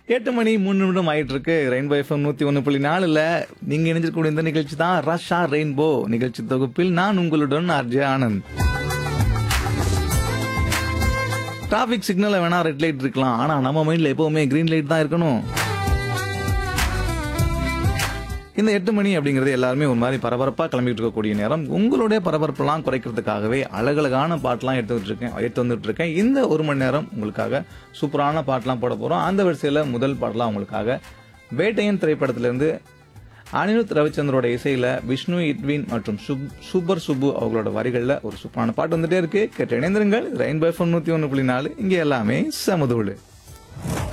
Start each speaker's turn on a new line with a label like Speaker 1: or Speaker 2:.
Speaker 1: எட்டு மணி மூணு நிமிடம் ஆயிட்டு இருக்கு ரெயின்போ எஃப்எம் நூத்தி ஒன்று புள்ளி நாலுல நீங்க இணைஞ்சிருக்கக்கூடிய இந்த நிகழ்ச்சி தான் ரஷா ரெயின்போ நிகழ்ச்சி தொகுப்பில் நான் உங்களுடன் ஆர்ஜே ஆனந்த் டிராபிக் சிக்னல்ல வேணா ரெட் லைட் இருக்கலாம் ஆனா நம்ம மைண்ட்ல எப்பவுமே கிரீன் லைட் தான் இருக்கணும் இந்த எட்டு மணி அப்படிங்கிறது எல்லாருமே ஒரு மாதிரி பரபரப்பா கிளம்பிட்டு இருக்கக்கூடிய நேரம் உங்களுடைய பரபரப்பெல்லாம் குறைக்கிறதுக்காகவே அழகழகான பாட்டெல்லாம் எடுத்து வந்துட்டு இருக்கேன் எடுத்து வந்துட்டு இருக்கேன் இந்த ஒரு மணி நேரம் உங்களுக்காக சூப்பரான பாட்டெல்லாம் போட போறோம் அந்த வரிசையில முதல் பாட்டெல்லாம் உங்களுக்காக வேட்டையன் திரைப்படத்திலிருந்து அனிருத் ரவிச்சந்திரோட இசையில விஷ்ணு இட்வின் மற்றும் சுப்- சூப்பர் சுப்பு அவங்களோட வரிகள்ல ஒரு சூப்பரான பாட்டு வந்துட்டே இருக்கு கேட்டு இணைந்திருங்கள் ரெயின்போ எஃப்எம் நூத்தி ஒன்று புள்ளி நாலு இங்க எல்லாமே சமதூளு